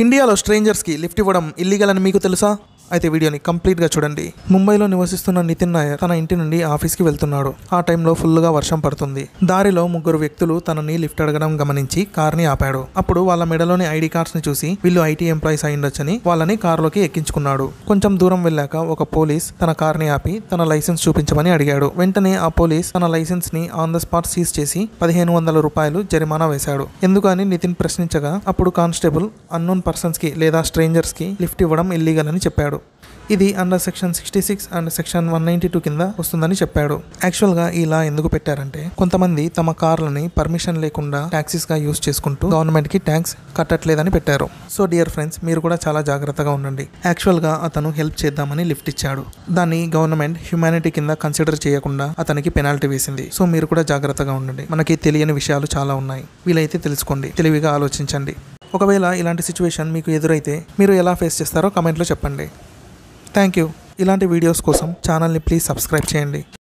ఇండియాలో స్ట్రేంజర్స్కి లిఫ్ట్ ఇవ్వడం ఇల్లీగల్ అని మీకు తెలుసా అయితే వీడియోని కంప్లీట్గా చూడండి ముంబైలో నివసిస్తున్న నితిన్ నాయర్ తన ఇంటి నుండి ఆఫీస్కి వెళ్తున్నాడు ఆ టైంలో ఫుల్గా వర్షం పడుతుంది దారిలో ముగ్గురు వ్యక్తులు తనని లిఫ్ట్ అడగడం గమనించి కార్ని ఆపాడు అప్పుడు వాళ్ళ మెడలోని ఐడి కార్డ్స్ ని చూసి వీళ్ళు ఐటీ ఎంప్లాయీస్ అయిండొచ్చని వాళ్ళని కారులోకి ఎక్కించుకున్నాడు కొంచెం దూరం వెళ్ళాక ఒక పోలీస్ తన కార్ని ఆపి తన లైసెన్స్ చూపించమని అడిగాడు వెంటనే ఆ పోలీస్ తన లైసెన్స్ ని ఆన్ ద స్పాట్ సీజ్ చేసి పదిహేను వందల రూపాయలు జరిమానా వేశాడు ఎందుకని నితిన్ ప్రశ్నించగా అప్పుడు కానిస్టేబుల్ అన్నోన్ పర్సన్స్ కి లేదా స్ట్రేంజర్స్ కి లిఫ్ట్ ఇవ్వడం ఇల్లీగల్ అని చెప్పాడు ఇది under section sixty six and section one ninety two కింద వస్తుందని చెప్పాడు యాక్చువల్గా ఈ లా ఎందుకు పెట్టారంటే కొంతమంది తమ కార్లని పర్మిషన్ లేకుండా taxis గా యూస్ చేసుకుంటూ గవర్నమెంట్ కి ట్యాక్స్ కట్టట్లేదని పెట్టారు సో డియర్ ఫ్రెండ్స్ మీరు కూడా చాలా జాగ్రత్తగా ఉండండి యాక్చువల్గా అతను హెల్ప్ చేద్దామని లిఫ్ట్ ఇచ్చాడు దాన్ని గవర్నమెంట్ హ్యుమానిటీ కింద కన్సిడర్ చేయకుండా అతనికి పెనాల్టీ వేసింది సో మీరు కూడా జాగ్రత్తగా ఉండండి మనకి తెలియని విషయాలు చాలా ఉన్నాయి వీలైతే తెలుసుకోండి తెలివిగా ఆలోచించండి ఒకవేళ ఇలాంటి సిచ్యువేషన్ మీకు ఎదురైతే మీరు ఎలా ఫేస్ చేస్తారో కమెంట్లో చెప్పండి థ్యాంక్ యూ ఇలాంటి వీడియోస్ కోసం ఛానల్ని ప్లీజ్ సబ్స్క్రైబ్ చేయండి